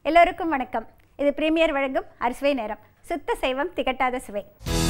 எல்லோருக்கும் வணக்கம் இது பிரீமியர் வழங்கும் அறுசுவை நேரம் சுத்த சைவம் திகட்டாத சுவை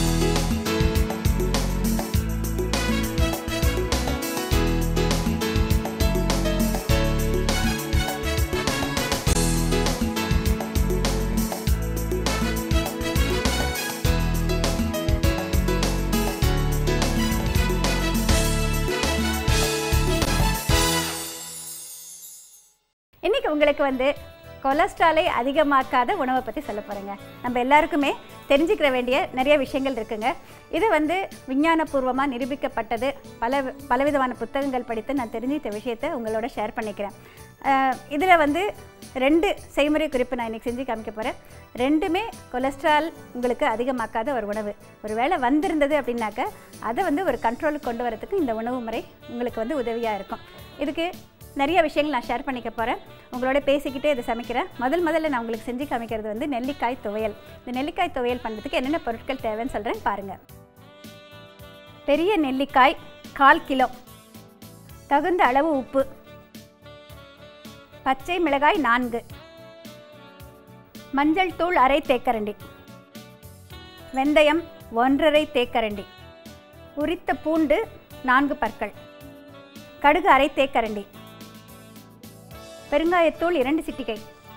இன்னைக்கு உங்களுக்கு வந்து கொலஸ்ட்ராலை அதிகமாக்காத உணவை பற்றி சொல்ல போகிறேங்க நம்ம எல்லாருக்குமே தெரிஞ்சுக்கிற வேண்டிய நிறைய விஷயங்கள் இருக்குங்க இது வந்து விஞ்ஞானபூர்வமாக நிரூபிக்கப்பட்டது பல பலவிதமான புத்தகங்கள் படித்து நான் தெரிஞ்சுக்கிட்ட விஷயத்தை உங்களோட ஷேர் பண்ணிக்கிறேன் இதில் வந்து ரெண்டு செய்முறை குறிப்பு நான் இன்றைக்கி செஞ்சு காமிக்க போகிறேன் ரெண்டுமே கொலஸ்ட்ரால் உங்களுக்கு அதிகமாக்காத ஒரு உணவு ஒரு வேளை வந்திருந்தது அப்படின்னாக்க அதை வந்து ஒரு கண்ட்ரோலுக்கு கொண்டு வரதுக்கு இந்த உணவு முறை உங்களுக்கு வந்து உதவியாக இருக்கும் இதுக்கு நிறைய விஷயங்கள் நான் ஷேர் பண்ணிக்க போகிறேன் உங்களோட பேசிக்கிட்டே இதை சமைக்கிறேன் முதல் முதல்ல நான் உங்களுக்கு செஞ்சு காமிக்கிறது வந்து நெல்லிக்காய் துவையல் இந்த நெல்லிக்காய் துவையல் பண்ணுறதுக்கு என்னென்ன பொருட்கள் தேவைன்னு சொல்கிறேன் பாருங்கள் பெரிய நெல்லிக்காய் கால் கிலோ தகுந்த அளவு உப்பு பச்சை மிளகாய் நான்கு மஞ்சள் தூள் அரை தேக்கரண்டி வெந்தயம் ஒன்றரை தேக்கரண்டி உரித்த பூண்டு நான்கு பற்கள் கடுகு அரை தேக்கரண்டி பெருங்காயத்தூள் இரண்டு சிட்டிகை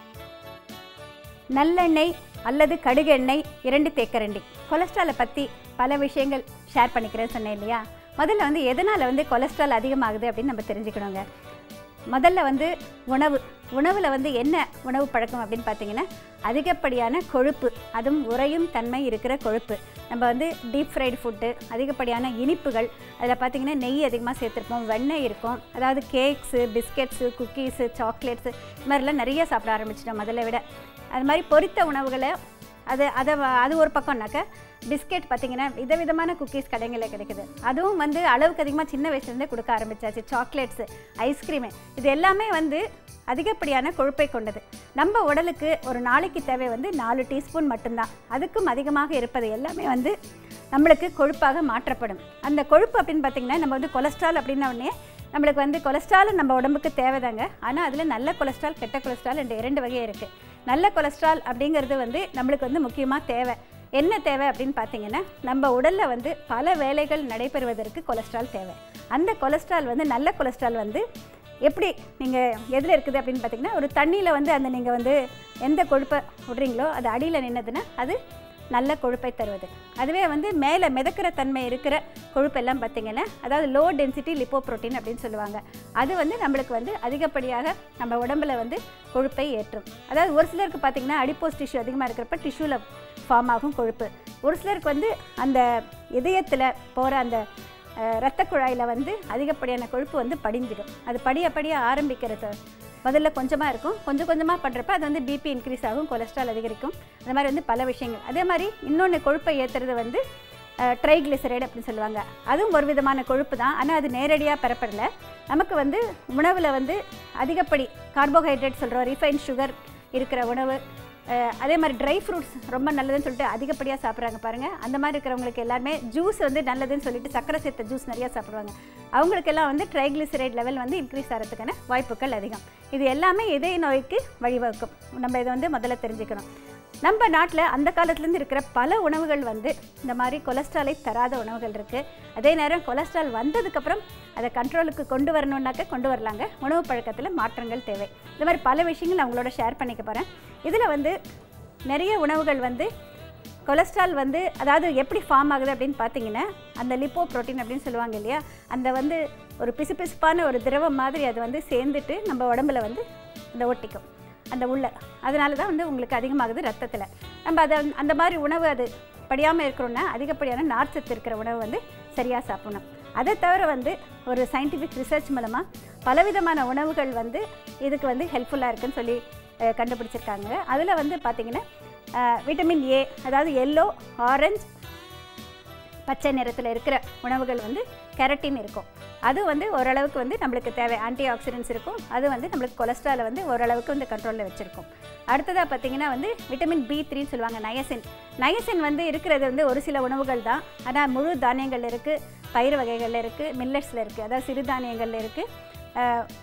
நல்லெண்ணெய் அல்லது கடுகு எண்ணெய் இரண்டு தேக்கரண்டி கொலஸ்ட்ராலை பற்றி பல விஷயங்கள் ஷேர் பண்ணிக்கிறேன்னு சொன்னேன் இல்லையா முதல்ல வந்து எதனால் வந்து கொலஸ்ட்ரால் அதிகமாகுது அப்படின்னு நம்ம தெரிஞ்சுக்கணுங்க முதல்ல வந்து உணவு உணவில் வந்து என்ன உணவு பழக்கம் அப்படின்னு பார்த்தீங்கன்னா அதிகப்படியான கொழுப்பு அதுவும் உறையும் தன்மை இருக்கிற கொழுப்பு நம்ம வந்து டீப் ஃப்ரைடு ஃபுட்டு அதிகப்படியான இனிப்புகள் அதில் பார்த்திங்கன்னா நெய் அதிகமாக சேர்த்துருப்போம் வெண்ணெய் இருக்கும் அதாவது கேக்ஸு பிஸ்கெட்ஸு குக்கீஸு சாக்லேட்ஸு இது மாதிரிலாம் நிறைய சாப்பிட ஆரம்பிச்சிட்டோம் முதல்ல விட அது மாதிரி பொரித்த உணவுகளை அது அதை அது ஒரு பக்கம்னாக்க பிஸ்கெட் பார்த்திங்கன்னா விதவிதமான குக்கீஸ் கடைகளில் கிடைக்குது அதுவும் வந்து அளவுக்கு அதிகமாக சின்ன வயசுலேருந்தே கொடுக்க ஆரம்பிச்சாச்சு சாக்லேட்ஸு ஐஸ்கிரீமு இது எல்லாமே வந்து அதிகப்படியான கொழுப்பை கொண்டது நம்ம உடலுக்கு ஒரு நாளைக்கு தேவை வந்து நாலு டீஸ்பூன் மட்டும்தான் அதுக்கும் அதிகமாக இருப்பது எல்லாமே வந்து நம்மளுக்கு கொழுப்பாக மாற்றப்படும் அந்த கொழுப்பு அப்படின்னு பார்த்திங்கன்னா நம்ம வந்து கொலஸ்ட்ரால் அப்படின்ன உடனே நம்மளுக்கு வந்து கொலஸ்ட்ரால் நம்ம உடம்புக்கு தேவைதாங்க ஆனால் அதில் நல்ல கொலஸ்ட்ரால் கெட்ட கொலஸ்ட்ரால் என்ற இரண்டு வகை இருக்குது நல்ல கொலஸ்ட்ரால் அப்படிங்கிறது வந்து நம்மளுக்கு வந்து முக்கியமாக தேவை என்ன தேவை அப்படின்னு பார்த்தீங்கன்னா நம்ம உடலில் வந்து பல வேலைகள் நடைபெறுவதற்கு கொலஸ்ட்ரால் தேவை அந்த கொலஸ்ட்ரால் வந்து நல்ல கொலஸ்ட்ரால் வந்து எப்படி நீங்கள் எதில் இருக்குது அப்படின்னு பார்த்தீங்கன்னா ஒரு தண்ணியில் வந்து அந்த நீங்கள் வந்து எந்த கொழுப்பை விடுறீங்களோ அது அடியில் நின்னதுன்னா அது நல்ல கொழுப்பை தருவது அதுவே வந்து மேலே மிதக்கிற தன்மை இருக்கிற கொழுப்பெல்லாம் பார்த்திங்கன்னா அதாவது லோ டென்சிட்டி லிப்போ ப்ரோட்டீன் அப்படின்னு சொல்லுவாங்க அது வந்து நம்மளுக்கு வந்து அதிகப்படியாக நம்ம உடம்புல வந்து கொழுப்பை ஏற்றும் அதாவது ஒரு சிலருக்கு பார்த்திங்கன்னா அடிப்போஸ் டிஷ்யூ அதிகமாக இருக்கிறப்ப டிஷ்யூவில் ஃபார்ம் ஆகும் கொழுப்பு ஒரு சிலருக்கு வந்து அந்த இதயத்தில் போகிற அந்த இரத்த குழாயில் வந்து அதிகப்படியான கொழுப்பு வந்து படிஞ்சிடும் அது படிய படிய ஆரம்பிக்கிறது முதல்ல கொஞ்சமாக இருக்கும் கொஞ்சம் கொஞ்சமாக பண்ணுறப்ப அது வந்து பிபி இன்க்ரீஸ் ஆகும் கொலஸ்ட்ரால் அதிகரிக்கும் அந்த மாதிரி வந்து பல விஷயங்கள் அதே மாதிரி இன்னொன்று கொழுப்பை ஏற்றுறது வந்து ட்ரைக்ளிசரைடு அப்படின்னு சொல்லுவாங்க அதுவும் ஒரு விதமான கொழுப்பு தான் ஆனால் அது நேரடியாக பெறப்படலை நமக்கு வந்து உணவில் வந்து அதிகப்படி கார்போஹைட்ரேட் சொல்கிறோம் ரிஃபைன் சுகர் இருக்கிற உணவு அதே மாதிரி ட்ரை ஃப்ரூட்ஸ் ரொம்ப நல்லதுன்னு சொல்லிட்டு அதிகப்படியாக சாப்பிட்றாங்க பாருங்கள் அந்த மாதிரி இருக்கிறவங்களுக்கு எல்லாருமே ஜூஸ் வந்து நல்லதுன்னு சொல்லிட்டு சக்கரை சேர்த்த ஜூஸ் நிறையா சாப்பிடுவாங்க அவங்களுக்கெல்லாம் வந்து ட்ரைக்ளிசரைட் லெவல் வந்து இன்க்ரீஸ் ஆகிறதுக்கான வாய்ப்புகள் அதிகம் இது எல்லாமே இதய நோய்க்கு வழிவகுக்கும் நம்ம இதை வந்து முதல்ல தெரிஞ்சுக்கணும் நம்ம நாட்டில் அந்த காலத்துலேருந்து இருக்கிற பல உணவுகள் வந்து இந்த மாதிரி கொலஸ்ட்ராலை தராத உணவுகள் இருக்குது அதே நேரம் கொலஸ்ட்ரால் வந்ததுக்கப்புறம் அதை கண்ட்ரோலுக்கு கொண்டு வரணுன்னாக்க கொண்டு வரலாங்க உணவு பழக்கத்தில் மாற்றங்கள் தேவை இந்த மாதிரி பல விஷயங்கள் நான் உங்களோட ஷேர் பண்ணிக்க போகிறேன் இதில் வந்து நிறைய உணவுகள் வந்து கொலஸ்ட்ரால் வந்து அதாவது எப்படி ஃபார்ம் ஆகுது அப்படின்னு பார்த்தீங்கன்னா அந்த லிப்போ ப்ரோட்டீன் அப்படின்னு சொல்லுவாங்க இல்லையா அந்த வந்து ஒரு பிசுபிசுப்பான ஒரு திரவம் மாதிரி அது வந்து சேர்ந்துட்டு நம்ம உடம்புல வந்து இந்த ஒட்டிக்கும் அந்த உள்ள அதனால தான் வந்து உங்களுக்கு அதிகமாகுது ரத்தத்தில் நம்ம அதை அந்த மாதிரி உணவு அது படியாமல் இருக்கிறோன்னா அதிகப்படியான நார்ச்சத்து இருக்கிற உணவு வந்து சரியாக சாப்பிடணும் அதை தவிர வந்து ஒரு சயின்டிஃபிக் ரிசர்ச் மூலமாக பலவிதமான உணவுகள் வந்து இதுக்கு வந்து ஹெல்ப்ஃபுல்லாக இருக்குன்னு சொல்லி கண்டுபிடிச்சிருக்காங்க அதில் வந்து பார்த்திங்கன்னா விட்டமின் ஏ அதாவது எல்லோ ஆரஞ்ச் பச்சை நிறத்தில் இருக்கிற உணவுகள் வந்து கெரட்டின் இருக்கும் அது வந்து ஓரளவுக்கு வந்து நம்மளுக்கு தேவை ஆன்டி ஆக்சிடென்ட்ஸ் இருக்கும் அது வந்து நம்மளுக்கு கொலஸ்ட்ராலை வந்து ஓரளவுக்கு வந்து கண்ட்ரோலில் வச்சுருக்கும் அடுத்ததாக பார்த்தீங்கன்னா வந்து விட்டமின் பி த்ரீன்னு சொல்லுவாங்க நயசின் நயசின் வந்து இருக்கிறது வந்து ஒரு சில உணவுகள் தான் ஆனால் முழு தானியங்கள் இருக்குது பயிர் வகைகளில் இருக்குது மில்லட்ஸில் இருக்குது அதாவது சிறுதானியங்களில் இருக்குது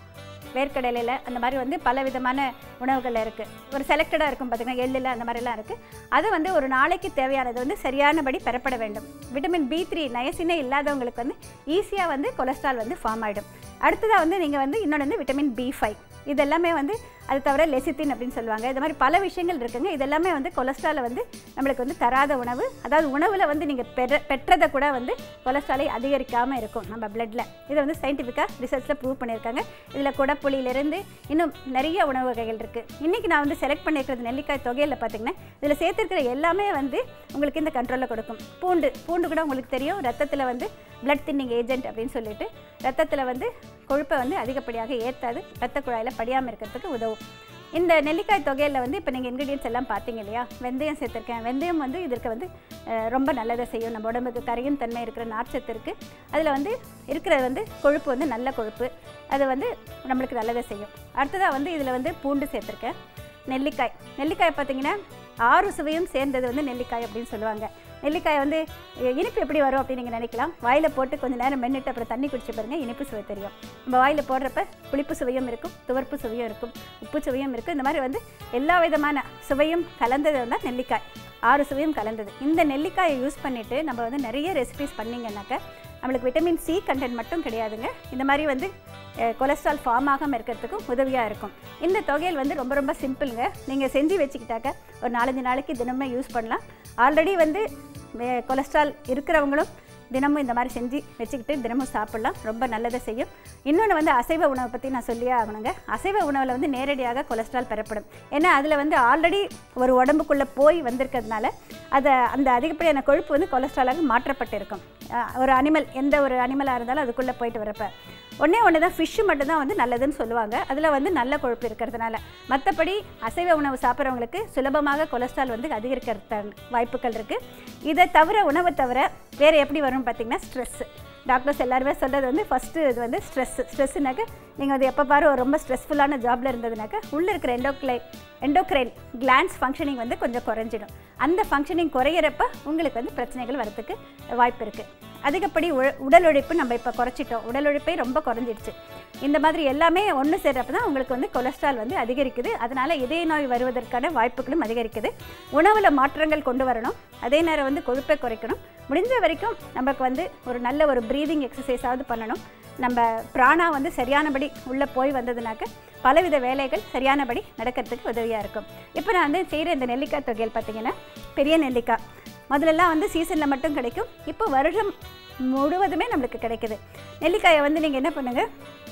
வேர்க்கடலையில் அந்த மாதிரி வந்து பல விதமான உணவுகள் இருக்குது ஒரு செலக்டடாக இருக்கும் பார்த்திங்கன்னா எள்ளில் அந்த மாதிரிலாம் இருக்குது அது வந்து ஒரு நாளைக்கு தேவையானது வந்து சரியானபடி பெறப்பட வேண்டும் விட்டமின் பி த்ரீ நயசினே இல்லாதவங்களுக்கு வந்து ஈஸியாக வந்து கொலஸ்ட்ரால் வந்து ஃபார்ம் ஆகிடும் அடுத்ததாக வந்து நீங்கள் வந்து இன்னொன்று வந்து விட்டமின் பி ஃபைவ் இது எல்லாமே வந்து அது தவிர லெசித்தின் அப்படின்னு சொல்லுவாங்க இது மாதிரி பல விஷயங்கள் இருக்குங்க இது எல்லாமே வந்து கொலஸ்ட்ராலை வந்து நம்மளுக்கு வந்து தராத உணவு அதாவது உணவில் வந்து நீங்கள் பெற பெற்றதை கூட வந்து கொலஸ்ட்ராலை அதிகரிக்காமல் இருக்கும் நம்ம பிளட்டில் இதை வந்து சயின்டிஃபிக்காக ரிசர்ச்சில் ப்ரூவ் பண்ணியிருக்காங்க இதில் குடப்புளியிலிருந்து இன்னும் நிறைய உணவு வகைகள் இருக்குது இன்றைக்கி நான் வந்து செலக்ட் பண்ணியிருக்கிறது நெல்லிக்காய் தொகையில் பார்த்தீங்கன்னா இதில் சேர்த்துருக்கிற எல்லாமே வந்து உங்களுக்கு இந்த கண்ட்ரோலில் கொடுக்கும் பூண்டு பூண்டு கூட உங்களுக்கு தெரியும் ரத்தத்தில் வந்து பிளட் தின்னிங் ஏஜென்ட் அப்படின்னு சொல்லிட்டு ரத்தத்தில் வந்து கொழுப்பை வந்து அதிகப்படியாக ஏற்றாது ரத்த குழாயில் படியாமல் இருக்கிறதுக்கு உதவும் இந்த நெல்லிக்காய் தொகையில் வந்து இப்போ நீங்கள் இன்க்ரீடியன்ஸ் எல்லாம் பார்த்தீங்க இல்லையா வெந்தயம் சேர்த்துருக்கேன் வெந்தயம் வந்து இதற்கு வந்து அஹ், ரொம்ப நல்லதை செய்யும் நம்ம உடம்புக்கு கரையும் தன்மை இருக்கிற நார்ச்சத்து இருக்குது அதில் வந்து இருக்கிறது வந்து கொழுப்பு வந்து நல்ல கொழுப்பு அது வந்து நம்மளுக்கு நல்லதை செய்யும் அடுத்ததாக வந்து இதில் வந்து பூண்டு சேர்த்துருக்கேன் நெல்லிக்காய் நெல்லிக்காய் பார்த்தீங்கன்னா ஆறு சுவையும் சேர்ந்தது வந்து நெல்லிக்காய் அப்படின்னு சொல்லுவாங்க நெல்லிக்காய் வந்து இ- இனிப்பு எப்படி வரும் அப்படின்னு நீங்கள் நினைக்கலாம் வாயில் போட்டு கொஞ்சம் நேரம் மென்னுட்டு அப்புறம் தண்ணி குடிச்சு பாருங்க இனிப்பு சுவை தெரியும் நம்ம வாயில் போடுறப்ப புளிப்பு சுவையும் இருக்கும் துவர்ப்பு சுவையும் இருக்கும் உப்பு சுவையும் இருக்கும் இந்த மாதிரி வந்து எல்லா விதமான சுவையும் கலந்தது தான் நெல்லிக்காய் ஆறு சுவையும் கலந்தது இந்த நெல்லிக்காயை யூஸ் பண்ணிவிட்டு நம்ம வந்து நிறைய ரெசிபிஸ் பண்ணிங்கன்னாக்க நம்மளுக்கு விட்டமின் சி கண்டென்ட் மட்டும் கிடையாதுங்க இந்த மாதிரி வந்து கொலஸ்ட்ரால் ஃபார்ம் ஆகாமல் இருக்கிறதுக்கும் உதவியாக இருக்கும் இந்த தொகையில் வந்து ரொம்ப ரொம்ப சிம்பிளுங்க நீங்கள் செஞ்சு வச்சுக்கிட்டாக்க ஒரு நாலஞ்சு நாளைக்கு தினமும் யூஸ் பண்ணலாம் ஆல்ரெடி வந்து கொலஸ்ட்ரால் இருக்கிறவங்களும் தினமும் இந்த மாதிரி செஞ்சு வச்சுக்கிட்டு தினமும் சாப்பிட்லாம் ரொம்ப நல்லதை செய்யும் இன்னொன்று வந்து அசைவ உணவை பற்றி நான் சொல்லியே ஆகணுங்க அசைவ உணவில் வந்து நேரடியாக கொலஸ்ட்ரால் பெறப்படும் ஏன்னா அதில் வந்து ஆல்ரெடி ஒரு உடம்புக்குள்ளே போய் வந்திருக்கிறதுனால அதை அந்த அதிகப்படியான கொழுப்பு வந்து கொலஸ்ட்ராலாக மாற்றப்பட்டிருக்கும் அஹ் ஒரு அனிமல் எந்த ஒரு அனிமலாக இருந்தாலும் அதுக்குள்ளே போயிட்டு வரப்ப ஒன்றே ஒன்று தான் ஃபிஷ்ஷு மட்டும்தான் வந்து நல்லதுன்னு சொல்லுவாங்க அதில் வந்து நல்ல கொழுப்பு இருக்கிறதுனால மற்றபடி அசைவ உணவு சாப்பிட்றவங்களுக்கு சுலபமாக கொலஸ்ட்ரால் வந்து அதிகரிக்கிற வாய்ப்புகள் இருக்குது இதை தவிர உணவை தவிர வேறு எப்படி வரும்னு பார்த்தீங்கன்னா ஸ்ட்ரெஸ்ஸு டாக்டர்ஸ் எல்லாருமே சொல்கிறது வந்து ஃபஸ்ட்டு இது வந்து ஸ்ட்ரெஸ் ஸ்ட்ரெஸ்ஸுனாக்க நீங்கள் வந்து எப்போ பாரு ஒரு ரொம்ப ஸ்ட்ரெஸ்ஃபுல்லான ஜாபில் இருந்ததுனாக்க உள்ளே இருக்கிற எண்டோக்ளை எண்டோக்ரைன் கிளான்ஸ் ஃபங்க்ஷனிங் வந்து கொஞ்சம் குறைஞ்சிடும் அந்த ஃபங்க்ஷனிங் குறையிறப்ப உங்களுக்கு வந்து பிரச்சனைகள் வரத்துக்கு வாய்ப்பு இருக்குது அதிகப்படி உழ உடல் உழைப்பு நம்ம இப்போ குறைச்சிட்டோம் உடல் உழைப்பே ரொம்ப குறைஞ்சிடுச்சு இந்த மாதிரி எல்லாமே ஒன்று சேர்றப்ப தான் உங்களுக்கு வந்து கொலஸ்ட்ரால் வந்து அதிகரிக்குது அதனால் இதய நோய் வருவதற்கான வாய்ப்புகளும் அதிகரிக்குது உணவில் மாற்றங்கள் கொண்டு வரணும் அதே நேரம் வந்து கொழுப்பை குறைக்கணும் முடிஞ்ச வரைக்கும் நமக்கு வந்து ஒரு நல்ல ஒரு ப்ரீதிங் எக்ஸசைஸாவது பண்ணணும் நம்ம பிராணா வந்து சரியானபடி உள்ளே போய் வந்ததுனாக்க பலவித வேலைகள் சரியானபடி நடக்கிறதுக்கு உதவியாக இருக்கும் இப்போ நான் வந்து செய்கிற இந்த நெல்லிக்காய் தொகையில் பார்த்தீங்கன்னா பெரிய நெல்லிக்காய் முதல்லலாம் வந்து சீசனில் மட்டும் கிடைக்கும் இப்போ வருடம் முழுவதுமே நம்மளுக்கு கிடைக்குது நெல்லிக்காயை வந்து நீங்கள் என்ன பண்ணுங்கள்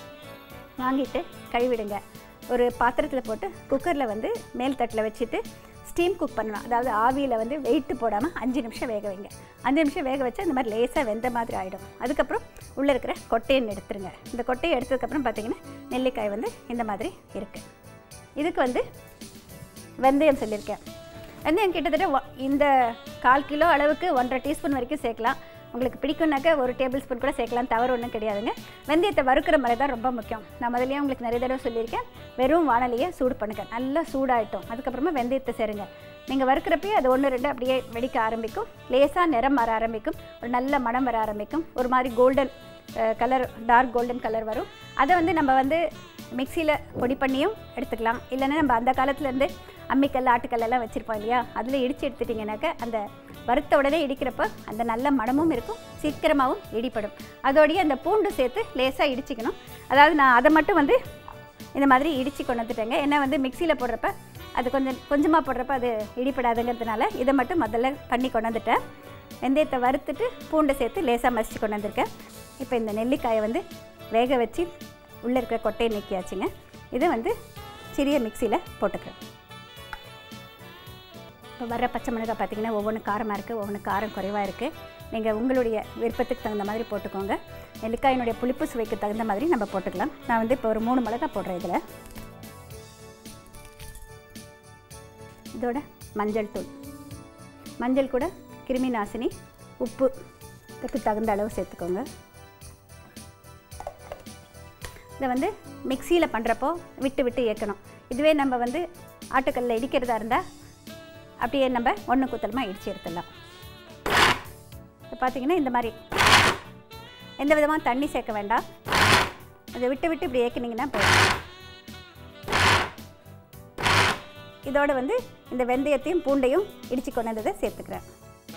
வாங்கிட்டு கழுவிடுங்க ஒரு பாத்திரத்தில் போட்டு குக்கரில் வந்து மேல் தட்டில் வச்சுட்டு ஸ்டீம் குக் பண்ணணும் அதாவது ஆவியில் வந்து வெயிட்டு போடாமல் அஞ்சு நிமிஷம் வேக வைங்க அஞ்சு நிமிஷம் வேக வச்சு அந்த மாதிரி லேசாக வெந்த மாதிரி ஆகிடும் அதுக்கப்புறம் உள்ளே இருக்கிற கொட்டையை எடுத்துருங்க இந்த கொட்டையை எடுத்ததுக்கப்புறம் பார்த்தீங்கன்னா நெல்லிக்காய் வந்து இந்த மாதிரி இருக்குது இதுக்கு வந்து வெந்தயம் சொல்லியிருக்கேன் வெந்தயம் கிட்டத்தட்ட ஒ- இந்த கால் கிலோ அளவுக்கு ஒன்றரை டீஸ்பூன் வரைக்கும் சேர்க்கலாம் உங்களுக்கு பிடிக்கும்னாக்க ஒரு டேபிள் ஸ்பூன் கூட சேர்க்கலாம் தவறு ஒன்றும் கிடையாதுங்க வெந்தயத்தை வறுக்கிற முறை தான் ரொம்ப முக்கியம் நான் முதல்லயே உங்களுக்கு நிறைய தடவை சொல்லியிருக்கேன் வெறும் வானலியை சூடு பண்ணுங்க நல்லா சூடாயிட்டும் அதுக்கப்புறமா வெந்தயத்தை சேருங்க நீங்கள் வறுக்கிறப்பயே அது ஒன்று ரெண்டு அப்படியே வெடிக்க ஆரம்பிக்கும் லேசாக நிறம் வர ஆரம்பிக்கும் ஒரு நல்ல மனம் வர ஆரம்பிக்கும் ஒரு மாதிரி golden colour dark golden colour வரும் அதை வந்து நம்ம வந்து மிக்சியில் பொடி பண்ணியும் எடுத்துக்கலாம் இல்லைன்னா நம்ம அந்த காலத்துலேருந்து அம்மிக்கல் ஆட்டுக்கல் எல்லாம் வச்சுருப்போம் இல்லையா அதில் இடித்து எடுத்துட்டிங்கனாக்க அந்த வறுத்த உடனே இடிக்கிறப்ப அந்த நல்ல மணமும் இருக்கும் சீக்கிரமாகவும் இடிப்படும் அதோடய அந்த பூண்டு சேர்த்து லேசாக இடிச்சிக்கணும் அதாவது நான் அதை மட்டும் வந்து இந்த மாதிரி இடித்து கொண்டு வந்துட்டேங்க ஏன்னா வந்து மிக்சியில் போடுறப்ப அது கொஞ்சம் கொஞ்சமாக போடுறப்ப அது இடிப்படாதுங்கிறதுனால இதை மட்டும் முதல்ல பண்ணி கொண்டு வந்துட்டேன் வெந்தயத்தை வறுத்துட்டு பூண்டை சேர்த்து லேசாக மசிச்சு கொண்டு வந்திருக்கேன் இப்போ இந்த நெல்லிக்காயை வந்து வேக வச்சு உள்ளே இருக்கிற கொட்டையை நீக்கியாச்சுங்க இதை வந்து சிறிய மிக்சியில் போட்டுக்கிறேன் இப்போ வர்ற பச்சை மிளகாய் பார்த்தீங்கன்னா ஒவ்வொன்று காரமாக இருக்குது ஒவ்வொன்று காரம் குறைவாக இருக்குது நீங்கள் உங்களுடைய விருப்பத்துக்கு தகுந்த மாதிரி போட்டுக்கோங்க நெல்லிக்காயினுடைய புளிப்பு சுவைக்கு தகுந்த மாதிரி நம்ம போட்டுக்கலாம் நான் வந்து இப்போ ஒரு மூணு மிளகாய் போடுறேன் இதில் இதோட மஞ்சள் தூள் மஞ்சள் கூட கிருமி நாசினி உப்பு இதுக்கு தகுந்த அளவு சேர்த்துக்கோங்க இதை வந்து மிக்சியில் பண்ணுறப்போ விட்டு விட்டு ஏற்கணும் இதுவே நம்ம வந்து ஆட்டுக்கல்லில் இடிக்கிறதா இருந்தால் அப்படியே நம்ம ஒன்று குத்தலமாக இடித்து எடுத்துடலாம் இப்போ பார்த்தீங்கன்னா இந்த மாதிரி எந்த விதமாக தண்ணி சேர்க்க வேண்டாம் அதை விட்டு விட்டு இப்படி ஏற்றுனீங்கன்னா போதும் இதோட வந்து இந்த வெந்தயத்தையும் பூண்டையும் இடித்து கொண்டு வந்ததை சேர்த்துக்கிறேன்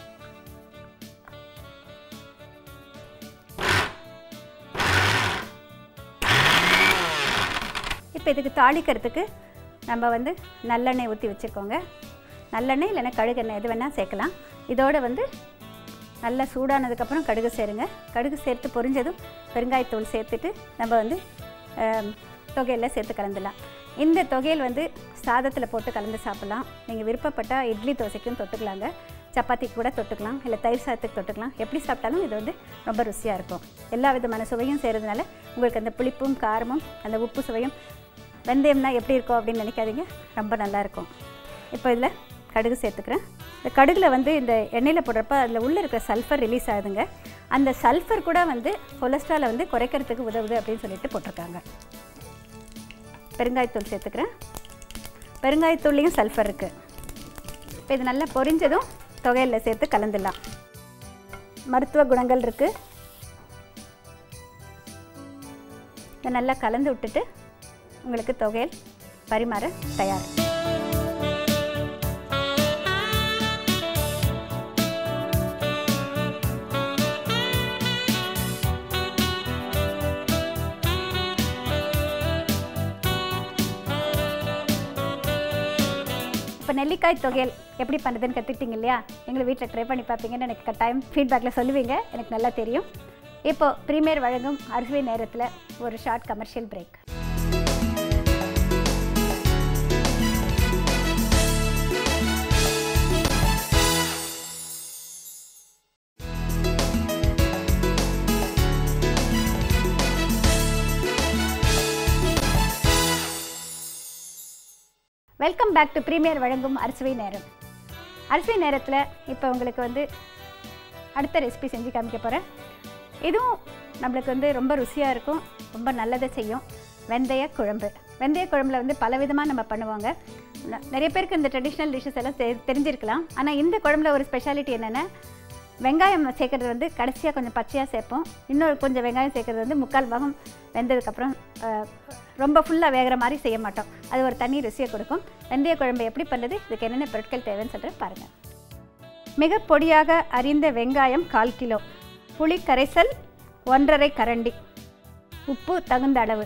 இப்போ இதுக்கு தாளிக்கிறதுக்கு நம்ம வந்து நல்லெண்ணெய் ஊற்றி வச்சுருக்கோங்க நல்லெண்ணெய் இல்லைன்னா கடுகெண்ணெய் எது வேணால் சேர்க்கலாம் இதோட வந்து நல்லா சூடானதுக்கப்புறம் கடுகு சேருங்க கடுகு சேர்த்து பொரிஞ்சதும் பெருங்காயத்தூள் சேர்த்துட்டு நம்ம வந்து தொகையில் சேர்த்து கலந்துடலாம் இந்த தொகையில் வந்து சாதத்தில் போட்டு கலந்து சாப்பிட்லாம் நீங்கள் விருப்பப்பட்டால் இட்லி தோசைக்கும் தொட்டுக்கலாங்க சப்பாத்திக்கு கூட தொட்டுக்கலாம் இல்லை தயிர் சாதத்துக்கு தொட்டுக்கலாம் எப்படி சாப்பிட்டாலும் இது வந்து ரொம்ப ருசியாக இருக்கும் எல்லா விதமான சுவையும் செய்கிறதுனால உங்களுக்கு அந்த புளிப்பும் காரமும் அந்த உப்பு சுவையும் வெந்தயம்னா எப்படி இருக்கும் அப்படின்னு நினைக்காதீங்க ரொம்ப நல்லாயிருக்கும் இப்போ இதில் கடுகு சேர்த்துக்கிறேன் இந்த கடுகில் வந்து இந்த எண்ணெயில் போடுறப்ப அதில் உள்ளே இருக்கிற சல்ஃபர் ரிலீஸ் ஆகுதுங்க அந்த சல்ஃபர் கூட வந்து கொலஸ்ட்ராலை வந்து குறைக்கிறதுக்கு உதவுது அப்படின்னு சொல்லிட்டு போட்டிருக்காங்க பெருங்காயத்தூள் சேர்த்துக்கிறேன் பெருங்காயத்தூள்லேயும் சல்ஃபர் இருக்குது இப்போ இது நல்லா பொரிஞ்சதும் தொகையில் சேர்த்து கலந்துடலாம் மருத்துவ குணங்கள் இருக்குது இதை நல்லா கலந்து விட்டுட்டு உங்களுக்கு தொகையில் பரிமாற தயார் இப்போ நெல்லிக்காய் தொகையல் எப்படி பண்ணுறதுன்னு கற்றுக்கிட்டீங்க இல்லையா எங்களை வீட்டில் ட்ரை பண்ணி பார்ப்பீங்கன்னு எனக்கு கட்டாயம் ஃபீட்பேக்கில் சொல்லுவீங்க எனக்கு நல்லா தெரியும் இப்போ ப்ரீமியர் வழங்கும் அறுசுவை நேரத்தில் ஒரு short commercial break welcome back to premier வழங்கும் அரிசுவை நேரம் அரிசுவை நேரத்தில் இப்போ உங்களுக்கு வந்து அடுத்த ரெசிபி செஞ்சு காமிக்க போகிறேன் இதுவும் நம்மளுக்கு வந்து ரொம்ப ருசியாக இருக்கும் ரொம்ப நல்லதை செய்யும் வெந்தய குழம்பு வெந்தய குழம்புல வந்து பல விதமாக நம்ம பண்ணுவாங்க ந- நிறைய பேருக்கு இந்த ட்ரெடிஷ்னல் டிஷ்ஷஸ் எல்லாம் தெ தெரிஞ்சிருக்கலாம் ஆனால் இந்த குழம்புல ஒரு ஸ்பெஷாலிட்டி என்னென்னா வெங்காயம் சேர்க்கறது வந்து கடைசியாக கொஞ்சம் பச்சையாக சேர்ப்போம் இன்னொரு கொஞ்சம் வெங்காயம் சேர்க்கறது வந்து முக்கால் பாகம் வெந்ததுக்கப்புறம் அஹ், ரொம்ப ஃபுல்லாக வேகிற மாதிரி செய்ய மாட்டோம் அது ஒரு தனி ருசியை கொடுக்கும் வெந்தய குழம்பு எப்படி பண்ணுறது இதுக்கு என்னென்ன பொருட்கள் தேவைன்னு சொல்லிட்டு பாருங்கள் மிக பொடியாக அரிந்த வெங்காயம் கால் கிலோ புளி கரைசல் ஒன்றரை கரண்டி உப்பு தகுந்த அளவு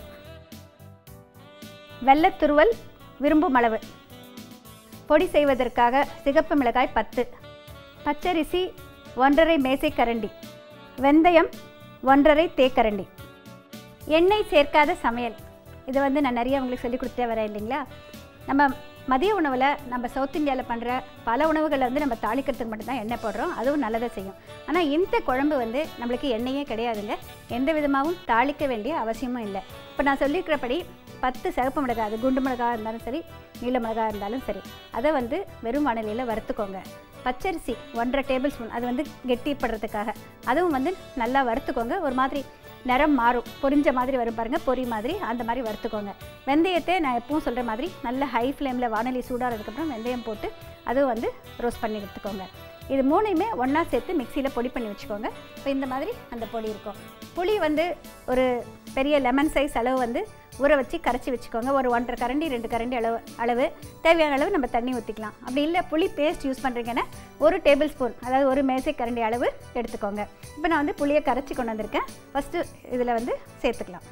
வெள்ளத்துருவல் விரும்பும் அளவு பொடி செய்வதற்காக சிகப்பு மிளகாய் பத்து பச்சரிசி ஒன்றரை மேசை கரண்டி வெந்தயம் ஒன்றரை தேக்கரண்டி எண்ணெய் சேர்க்காத சமையல் இது வந்து நான் நிறைய உங்களுக்கு சொல்லி கொடுத்தே வரேன் இல்லைங்களா நம்ம மதிய உணவில் நம்ம சவுத் இந்தியாவில் பண்ணுற பல உணவுகளில் வந்து நம்ம தாளிக்கிறதுக்கு மட்டும்தான் எண்ணெய் போடுறோம் அதுவும் நல்லதை செய்யும் ஆனால் இந்த குழம்பு வந்து நம்மளுக்கு எண்ணெயே கிடையாதுங்க எந்த விதமாகவும் தாளிக்க வேண்டிய அவசியமும் இல்லை இப்போ நான் சொல்லியிருக்கிறபடி பத்து சிவப்பு மிளகாய் அது குண்டு மிளகாய் இருந்தாலும் சரி நீல மிளகாய் இருந்தாலும் சரி அதை வந்து வெறும் வானிலையில் வறுத்துக்கோங்க பச்சரிசி ஒன்றரை டேபிள் ஸ்பூன் அது வந்து கெட்டிப்படுறதுக்காக அதுவும் வந்து நல்லா வறுத்துக்கோங்க ஒரு மாதிரி நிறம் மாறும் பொரிஞ்ச மாதிரி வரும் பாருங்கள் பொரி மாதிரி அந்த மாதிரி வறுத்துக்கோங்க வெந்தயத்தை நான் எப்பவும் சொல்கிற மாதிரி நல்ல ஹை ஃப்ளேமில் வானொலி சூடானதுக்கப்புறம் வெந்தயம் போட்டு அதுவும் வந்து ரோஸ்ட் பண்ணி எடுத்துக்கோங்க இது மூணையுமே ஒன்றா சேர்த்து மிக்சியில் பொடி பண்ணி வச்சுக்கோங்க இப்போ இந்த மாதிரி அந்த பொடி இருக்கும் புளி வந்து ஒரு பெரிய லெமன் சைஸ் அளவு வந்து ஊற வச்சு கரைச்சி வச்சுக்கோங்க ஒரு ஒன்றரை கரண்டி ரெண்டு கரண்டி அளவு அளவு தேவையான அளவு நம்ம தண்ணி ஊற்றிக்கலாம் அப்படி இல்லை புளி பேஸ்ட் யூஸ் பண்ணுறீங்கன்னா ஒரு டேபிள் ஸ்பூன் அதாவது ஒரு மேசை கரண்டி அளவு எடுத்துக்கோங்க இப்போ நான் வந்து புளியை கரைச்சி கொண்டு வந்திருக்கேன் ஃபஸ்ட்டு இதில் வந்து சேர்த்துக்கலாம்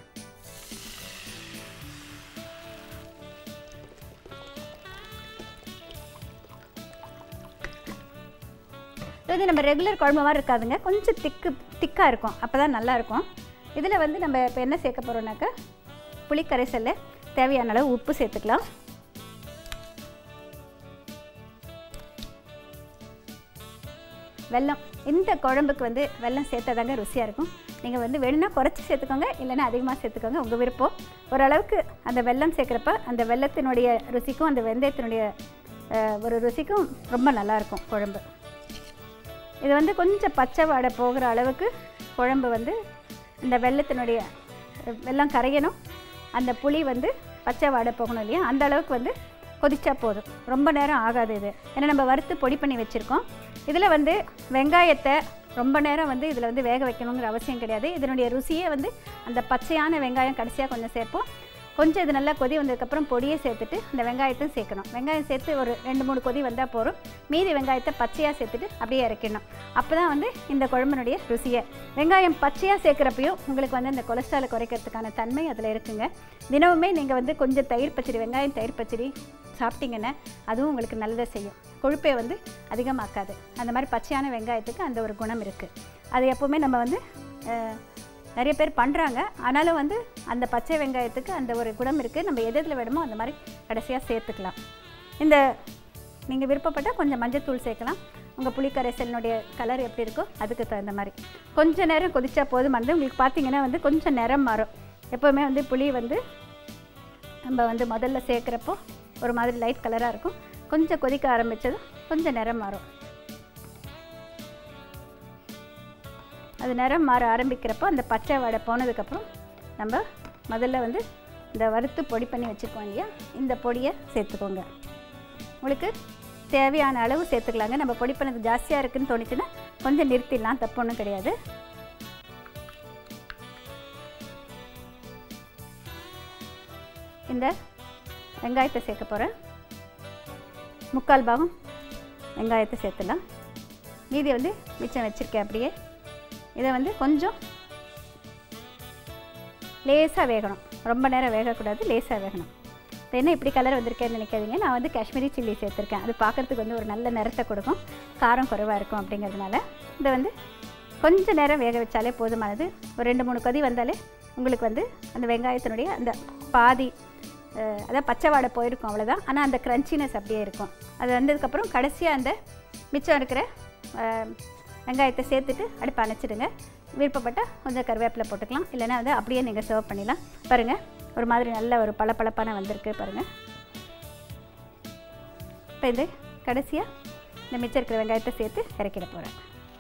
இது வந்து நம்ம ரெகுலர் குழம்பு மாதிரி இருக்காதுங்க கொஞ்சம் திக்கு திக்காக இருக்கும் அப்போ தான் நல்லாயிருக்கும் இதில் வந்து நம்ம இப்போ என்ன சேர்க்க போகிறோம்னாக்கா புளிக்கரைசலில் தேவையான அளவு உப்பு சேர்த்துக்கலாம் வெல்லம் இந்த குழம்புக்கு வந்து வெல்லம் சேர்த்தாதாங்க ருசியாக இருக்கும் நீங்கள் வந்து வேணும்னா குறைச்சி சேர்த்துக்கோங்க இல்லைன்னா அதிகமாக சேர்த்துக்கோங்க உங்கள் விருப்பம் ஓரளவுக்கு அந்த வெல்லம் சேர்க்குறப்ப அந்த வெல்லத்தினுடைய ருசிக்கும் அந்த வெந்தயத்தினுடைய அஹ், ஒரு ருசிக்கும் ரொம்ப நல்லாயிருக்கும் குழம்பு இது வந்து கொஞ்சம் பச்சை வாடை போகிற அளவுக்கு குழம்பு வந்து இந்த வெள்ளத்தினுடைய வெல்லம் கரையணும் அந்த புளி வந்து பச்சை வாடை போகணும் இல்லையா அந்த அளவுக்கு வந்து கொதிச்சா போதும் ரொம்ப நேரம் ஆகாது இது ஏன்னா நம்ம வறுத்து பொடி பண்ணி வச்சுருக்கோம் இதில் வந்து வெங்காயத்தை ரொம்ப நேரம் வந்து இதில் வந்து வேக வைக்கணுங்கிற அவசியம் கிடையாது இதனுடைய ருசியே வந்து அந்த பச்சையான வெங்காயம் கடைசியாக கொஞ்சம் சேர்ப்போம் கொஞ்சம் இது நல்லா கொதி வந்ததுக்கப்புறம் பொடியை சேர்த்துட்டு இந்த வெங்காயத்தையும் சேர்க்கணும் வெங்காயம் சேர்த்து ஒரு ரெண்டு மூணு கொதி வந்தால் போதும் மீதி வெங்காயத்தை பச்சையாக சேர்த்துட்டு அப்படியே இறக்கிடணும் அப்போ தான் வந்து இந்த குழம்புனுடைய ருசியை வெங்காயம் பச்சையாக சேர்க்குறப்பையும் உங்களுக்கு வந்து இந்த கொலஸ்ட்ராலை குறைக்கிறதுக்கான தன்மை அதில் இருக்குங்க தினமுமே நீங்கள் வந்து கொஞ்சம் தயிர் பச்சடி வெங்காயம் தயிர் பச்சடி சாப்பிட்டீங்கன்னா அதுவும் உங்களுக்கு நல்லதை செய்யும் கொழுப்பை வந்து அதிகமாக்காது அந்த மாதிரி பச்சையான வெங்காயத்துக்கு அந்த ஒரு குணம் இருக்குது அது எப்போவுமே நம்ம வந்து அஹ், நிறைய பேர் பண்ணுறாங்க ஆனாலும் வந்து அந்த பச்சை வெங்காயத்துக்கு அந்த ஒரு குணம் இருக்குது நம்ம எது எதில் வேணுமோ அந்த மாதிரி கடைசியாக சேர்த்துக்கலாம் இந்த நீங்கள் விருப்பப்பட்டால் கொஞ்சம் மஞ்சத்தூள் சேர்க்கலாம் உங்கள் புளிக்கரைசலினுடைய கலர் எப்படி இருக்கோ அதுக்கு தகுந்த மாதிரி கொஞ்சம் நேரம் கொதிச்சா போதுமானது உங்களுக்கு பார்த்தீங்கன்னா வந்து கொஞ்சம் நிறம் மாறும் எப்போவுமே வந்து புளி வந்து நம்ம வந்து முதல்ல சேர்க்குறப்போ ஒரு மாதிரி லைட் கலராக இருக்கும் கொஞ்சம் கொதிக்க ஆரம்பித்ததும் கொஞ்சம் நிறம் மாறும் அது நிறம் மாற ஆரம்பிக்கிறப்போ அந்த பச்சை வடை போனதுக்கப்புறம் நம்ம முதல்ல வந்து இந்த வறுத்து பொடி பண்ணி வச்சுருக்கோம் இல்லையா இந்த பொடியை சேர்த்துக்கோங்க உங்களுக்கு தேவையான அளவு சேர்த்துக்கலாங்க நம்ம பொடி பண்ணது ஜாஸ்தியாக இருக்குன்னு தோணுச்சுன்னா கொஞ்சம் நிறுத்திடலாம் தப்பு ஒன்றும் கிடையாது இந்த வெங்காயத்தை சேர்க்க போகிறேன் முக்கால் பாகம் வெங்காயத்தை சேர்த்துலாம் மீதி வந்து மிச்சம் வச்சுருக்கேன் அப்படியே இதை வந்து கொஞ்சம் லேசாக வேகணும் ரொம்ப நேரம் வேகக்கூடாது லேசாக வேகணும் இப்போ என்ன இப்படி கலர் வந்திருக்கேன்னு நினைக்காதீங்க நான் வந்து காஷ்மீரி சில்லி சேர்த்துருக்கேன் அது பார்க்குறதுக்கு வந்து ஒரு நல்ல நிறத்தை கொடுக்கும் காரம் குறைவாக இருக்கும் அப்படிங்கிறதுனால இதை வந்து கொஞ்ச நேரம் வேக வச்சாலே போதுமானது ஒரு ரெண்டு மூணு கொதி வந்தாலே உங்களுக்கு வந்து அந்த வெங்காயத்தினுடைய அந்த பாதி அஹ், அதான் பச்சை வாடை போயிருக்கும் அவ்வளோதான் ஆனால் அந்த க்ரன்ச்சினஸ் அப்படியே இருக்கும் அது வந்ததுக்கப்புறம் கடைசியாக அந்த மிச்சம் இருக்கிற அஹ், வெங்காயத்தை சேர்த்துட்டு அடுப்பு அணைச்சிடுங்க விருப்பப்பட்டால் கொஞ்சம் கருவேப்பிலை போட்டுக்கலாம் இல்லைன்னா வந்து அப்படியே நீங்கள் சர்வ் பண்ணிடலாம் பாருங்கள் ஒரு மாதிரி நல்ல ஒரு பளபளப்பான வந்திருக்கு பாருங்கள் இப்போ இது கடைசியாக இந்த மிச்சம் இருக்கிற வெங்காயத்தை சேர்த்து இறக்கிட போகிறேன்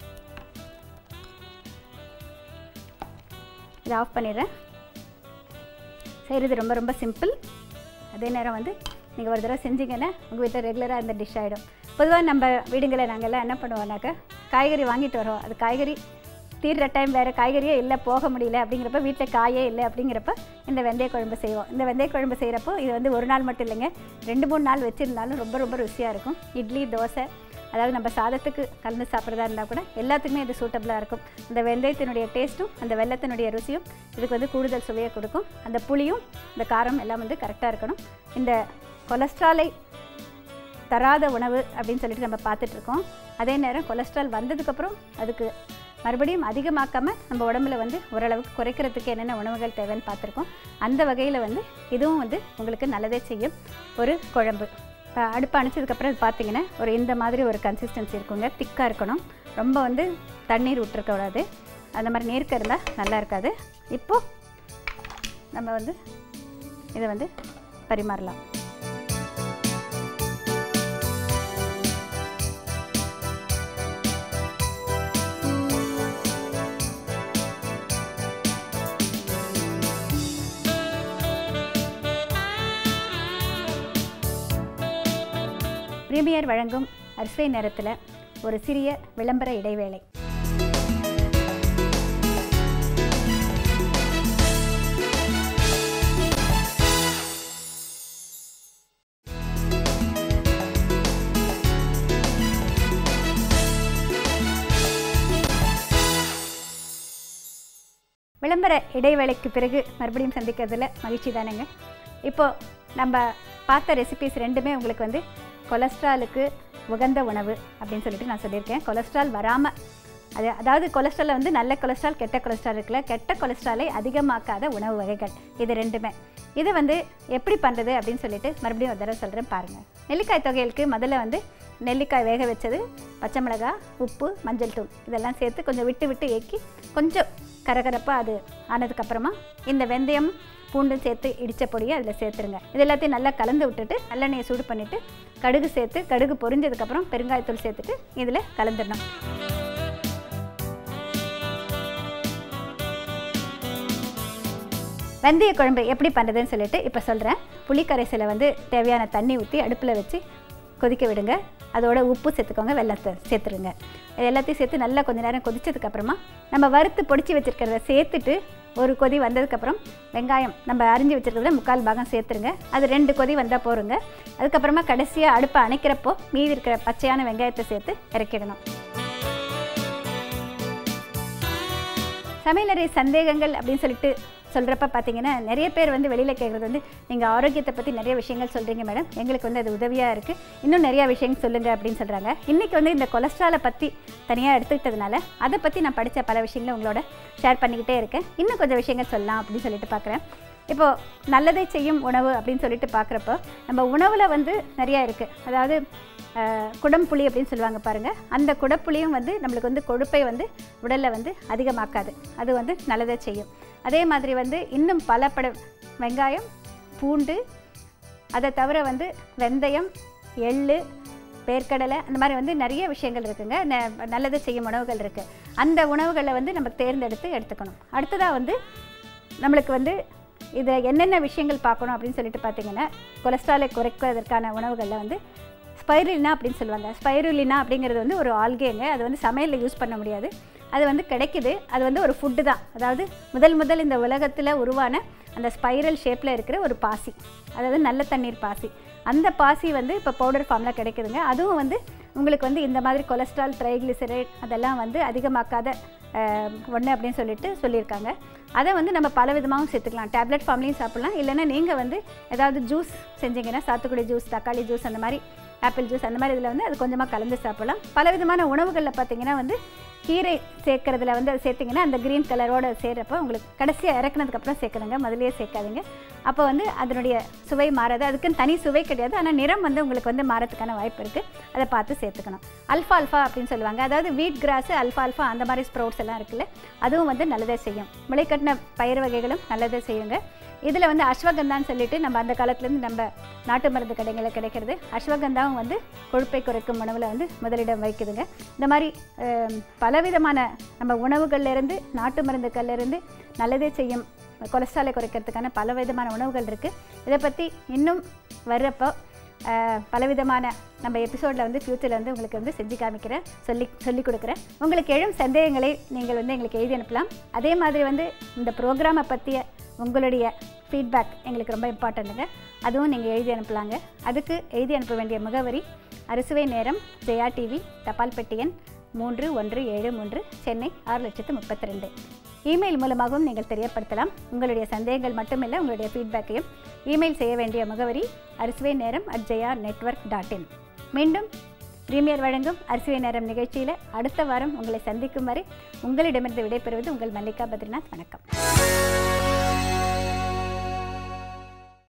இதை ஆஃப் பண்ணிடுறேன் செய்கிறது ரொம்ப ரொம்ப சிம்பிள் அதே நேரம் வந்து நீங்கள் ஒரு தடவை செஞ்சீங்கன்னா உங்கள் வீட்டில் ரெகுலராக இந்த டிஷ் ஆகிடும் பொதுவாக நம்ம வீடுங்களில் நாங்கள்லாம் என்ன பண்ணுவோம்னாக்கா காய்கறி வாங்கிட்டு வரோம் அது காய்கறி தீர்ற டைம் வேறு காய்கறியே இல்லை போக முடியல அப்படிங்கிறப்ப வீட்டில் காயே இல்லை அப்படிங்கிறப்ப இந்த வெந்தய குழம்பு செய்வோம் இந்த வெந்தய குழம்பு செய்கிறப்போ இது வந்து ஒரு நாள் மட்டும் இல்லைங்க ரெண்டு மூணு நாள் வச்சுருந்தாலும் ரொம்ப ரொம்ப ருசியாக இருக்கும் இட்லி தோசை அதாவது நம்ம சாதத்துக்கு கலந்து சாப்பிட்றதா இருந்தால் கூட எல்லாத்துக்குமே இது சூட்டபுளாக இருக்கும் அந்த வெந்தயத்தினுடைய டேஸ்ட்டும் அந்த வெள்ளத்தினுடைய ருசியும் இதுக்கு வந்து கூடுதல் சுவையை கொடுக்கும் அந்த புளியும் இந்த காரம் எல்லாம் வந்து கரெக்டாக இருக்கணும் இந்த கொலஸ்ட்ராலை தராத உணவு அப்படின்னு சொல்லிட்டு நம்ம பார்த்துட்ருக்கோம் அதே நேரம் கொலஸ்ட்ரால் வந்ததுக்கப்புறம் அதுக்கு மறுபடியும் அதிகமாக்காமல் நம்ம உடம்புல வந்து ஓரளவுக்கு குறைக்கிறதுக்கு என்னென்ன உணவுகள் தேவைன்னு பார்த்துருக்கோம் அந்த வகையில் வந்து இதுவும் வந்து உங்களுக்கு நல்லதே செய்யும் ஒரு குழம்பு இப்போ அடுப்பு அணைச்சதுக்கப்புறம் இது பார்த்தீங்கன்னா ஒரு இந்த மாதிரி ஒரு கன்சிஸ்டன்சி இருக்குங்க திக்காக இருக்கணும் ரொம்ப வந்து தண்ணீர் விட்டுருக்கக்கூடாது அந்த மாதிரி நேர்க்க இருந்தால் நல்லா இருக்காது இப்போது நம்ம வந்து இதை வந்து பரிமாறலாம் பிரீமியர் வழங்கும் அரிசை நேரத்தில் ஒரு சிறிய விளம்பர இடைவேளை விளம்பர இடைவேளைக்கு பிறகு மறுபடியும் சந்திக்கிறதுல மகிழ்ச்சி தானேங்க இப்போது நம்ம பார்த்த ரெசிபிஸ் ரெண்டுமே உங்களுக்கு வந்து கொலஸ்ட்ராலுக்கு உகந்த உணவு அப்படின்னு சொல்லிட்டு நான் சொல்லியிருக்கேன் கொலஸ்ட்ரால் வராமல் அது அதாவது கொலஸ்ட்ராலில் வந்து நல்ல கொலஸ்ட்ரால் கெட்ட கொலஸ்ட்ரால் இருக்குல்ல கெட்ட கொலஸ்ட்ராலை அதிகமாக்காத உணவு வகைகள் இது ரெண்டுமே இது வந்து எப்படி பண்ணுறது அப்படின்னு சொல்லிட்டு மறுபடியும் ஒரு தடவை சொல்கிறேன் பாருங்கள் நெல்லிக்காய் தொகையலுக்கு முதல்ல வந்து நெல்லிக்காய் வேக வச்சது பச்சை மிளகாய் உப்பு மஞ்சள் தூள் இதெல்லாம் சேர்த்து கொஞ்சம் விட்டு விட்டு ஏக்கி கொஞ்சம் கரகரப்பாக அது ஆனதுக்கப்புறமா இந்த வெந்தயம் பூண்டும் சேர்த்து இடித்த பொடியை அதில் சேர்த்துருங்க இது எல்லாத்தையும் நல்லா கலந்து விட்டுட்டு நல்லெண்ணெயை சூடு பண்ணிவிட்டு கடுகு சேர்த்து கடுகு பொரிஞ்சதுக்கப்புறம் பெருங்காயத்தூள் சேர்த்துட்டு இதில் கலந்துடணும் வெந்தய குழம்பு எப்படி பண்ணுறதுன்னு சொல்லிட்டு இப்போ சொல்கிறேன் புளிக்கரைசலை வந்து தேவையான தண்ணி ஊற்றி அடுப்பில் வச்சு கொதிக்க விடுங்க அதோட உப்பு சேர்த்துக்கோங்க வெள்ளத்தை சேர்த்துருங்க இது எல்லாத்தையும் சேர்த்து நல்லா கொஞ்ச நேரம் கொதிச்சதுக்கப்புறமா நம்ம வறுத்து பொடிச்சு வச்சுருக்கிறத சேர்த்துட்டு ஒரு கொதி வந்ததுக்கப்புறம் வெங்காயம் நம்ம அரிஞ்சு வச்சுருக்கிறதுல முக்கால் பாகம் சேர்த்துருங்க அது ரெண்டு கொதி வந்தால் போருங்க அதுக்கப்புறமா கடைசியாக அடுப்பை அணைக்கிறப்போ மீதி இருக்கிற பச்சையான வெங்காயத்தை சேர்த்து இறக்கிடணும் சமையலறை சந்தேகங்கள் அப்படின்னு சொல்லிட்டு சொல்கிறப்ப பார்த்தீங்கன்னா நிறைய பேர் வந்து வெளியில் கேட்குறது வந்து நீங்கள் ஆரோக்கியத்தை பற்றி நிறைய விஷயங்கள் சொல்கிறீங்க மேடம் எங்களுக்கு வந்து அது உதவியாக இருக்குது இன்னும் நிறையா விஷயங்கள் சொல்லுங்கள் அப்படின்னு சொல்கிறாங்க இன்றைக்கி வந்து இந்த கொலஸ்ட்ராலை பற்றி தனியாக எடுத்துக்கிட்டதுனால அதை பற்றி நான் படித்த பல விஷயங்களை உங்களோட ஷேர் பண்ணிக்கிட்டே இருக்கேன் இன்னும் கொஞ்சம் விஷயங்கள் சொல்லலாம் அப்படின்னு சொல்லிட்டு பார்க்குறேன் இப்போது நல்லதை செய்யும் உணவு அப்படின்னு சொல்லிட்டு பார்க்குறப்போ நம்ம உணவில் வந்து நிறையா இருக்குது அதாவது அஹ், குடம்புளி அப்படின்னு சொல்லுவாங்க பாருங்கள் அந்த குடப்புளியும் வந்து நம்மளுக்கு வந்து கொழுப்பை வந்து உடலில் வந்து அதிகமாக்காது அது வந்து நல்லதை செய்யும் அதே மாதிரி வந்து இன்னும் பல பட வெங்காயம் பூண்டு அதை தவிர வந்து வெந்தயம் எள்ளு வேர்க்கடலை அந்த மாதிரி வந்து நிறைய விஷயங்கள் இருக்குங்க ந- நல்லது செய்யும் உணவுகள் இருக்குது அந்த உணவுகளை வந்து நம்ம தேர்ந்தெடுத்து எடுத்துக்கணும் அடுத்ததாக வந்து நம்மளுக்கு வந்து இதை என்னென்ன விஷயங்கள் பார்க்கணும் அப்படின்னு சொல்லிட்டு பார்த்தீங்கன்னா கொலஸ்ட்ராலை குறைப்பதற்கான உணவுகளில் வந்து ஸ்பைருலினா அப்படின்னு சொல்லுவாங்க ஸ்பைருலினா அப்படிங்கிறது வந்து ஒரு ஆல்கேங்க அது வந்து சமையலில் யூஸ் பண்ண முடியாது அது வந்து கிடைக்குது அது வந்து ஒரு ஃபுட்டு தான் அதாவது முதல் முதல் இந்த உலகத்தில் உருவான அந்த ஸ்பைரல் ஷேப்பில் இருக்கிற ஒரு பாசி அதாவது நல்ல தண்ணீர் பாசி அந்த பாசி வந்து இப்போ பவுடர் ஃபார்மில் கிடைக்குதுங்க அதுவும் வந்து உங்களுக்கு வந்து இந்த மாதிரி கொலஸ்ட்ரால் ட்ரைக்ளிசரைட் அதெல்லாம் வந்து அதிகமாக்காத ஒன்று அப்படின்னு சொல்லிட்டு சொல்லியிருக்காங்க அதை வந்து நம்ம பல விதமாகவும் சேர்த்துக்கலாம் டேப்லெட் ஃபார்ம்லேயும் சாப்பிட்லாம் இல்லைன்னா நீங்கள் வந்து ஏதாவது ஜூஸ் செஞ்சீங்கன்னா சாத்துக்குடி ஜூஸ் தக்காளி ஜூஸ் அந்த மாதிரி ஆப்பிள் ஜூஸ் அந்த மாதிரி இதில் வந்து அது கொஞ்சமாக கலந்து சாப்பிடலாம் பல விதமான உணவுகளில் பார்த்தீங்கன்னா வந்து கீரை சேர்க்கறதுல வந்து அது சேர்த்திங்கன்னா அந்த க்ரீன் கலரோட சேர்றப்போ உங்களுக்கு கடைசியாக இறக்குனதுக்கப்புறம் சேர்க்கணுங்க முதல்லயே சேர்க்காதீங்க அப்போ வந்து அதனுடைய சுவை மாறாது அதுக்குன்னு தனி சுவை கிடையாது ஆனால் நிறம் வந்து உங்களுக்கு வந்து மாறத்துக்கான வாய்ப்பு இருக்குது அதை பார்த்து சேர்த்துக்கணும் அல்ஃபா அல்ஃபா அப்படின்னு சொல்லுவாங்க அதாவது வீட் கிராஸு அல்ஃபா அல்ஃபா அந்த மாதிரி ஸ்ப்ரவுட்ஸ் எல்லாம் இருக்குல்ல அதுவும் வந்து நல்லதே செய்யும் முளைக்கட்டின பயிர் வகைகளும் நல்லதே செய்யுங்க இதில் வந்து அஸ்வகந்தான்னு சொல்லிட்டு நம்ம அந்த காலத்துலேருந்து நம்ம நாட்டு மருந்து கடைகளில் கிடைக்கிறது அஸ்வகந்தாவும் வந்து கொழுப்பை குறைக்கும் உணவில் வந்து முதலிடம் வைக்குதுங்க இந்த மாதிரி அஹ், பலவிதமான நம்ம உணவுகள்லேருந்து நாட்டு மருந்துகள்லேருந்து நல்லதே செய்யும் கொலஸ்ட்ராலை குறைக்கிறதுக்கான பல விதமான உணவுகள் இருக்குது இதை பற்றி இன்னும் வர்றப்போ அஹ், பலவிதமான நம்ம எபிசோடில் வந்து ஃப்யூச்சரில் வந்து உங்களுக்கு வந்து செஞ்சு காமிக்கிறேன் சொல்லி சொல்லி கொடுக்குறேன் உங்களுக்கு எழும் சந்தேகங்களை நீங்கள் வந்து எங்களுக்கு எழுதி அனுப்பலாம் அதே மாதிரி வந்து இந்த ப்ரோக்ராமை பற்றிய உங்களுடைய ஃபீட்பேக் எங்களுக்கு ரொம்ப இம்பார்ட்டண்ட்டுங்க அதுவும் நீங்கள் எழுதி அனுப்பலாங்க அதுக்கு எழுதி அனுப்ப வேண்டிய முகவரி அறுசுவை நேரம் ஜெயா டிவி தபால் பெட்டி எண் மூன்று ஒன்று ஏழு மூன்று சென்னை ஆறு லட்சத்து முப்பத்தி ரெண்டு இமெயில் மூலமாகவும் நீங்கள் தெரியப்படுத்தலாம் உங்களுடைய சந்தேகங்கள் மட்டுமில்லை உங்களுடைய ஃபீட்பேக்கையும் இமெயில் செய்ய வேண்டிய முகவரி அரிசுவை நேரம் at Jaya network dot in மீண்டும் பிரீமியர் வழங்கும் அரிசுவை நேரம் நிகழ்ச்சியில் அடுத்த வாரம் உங்களை சந்திக்கும் வரை உங்களிடமிருந்து விடைபெறுவது உங்கள் மல்லிகா பத்ரிநாத் வணக்கம்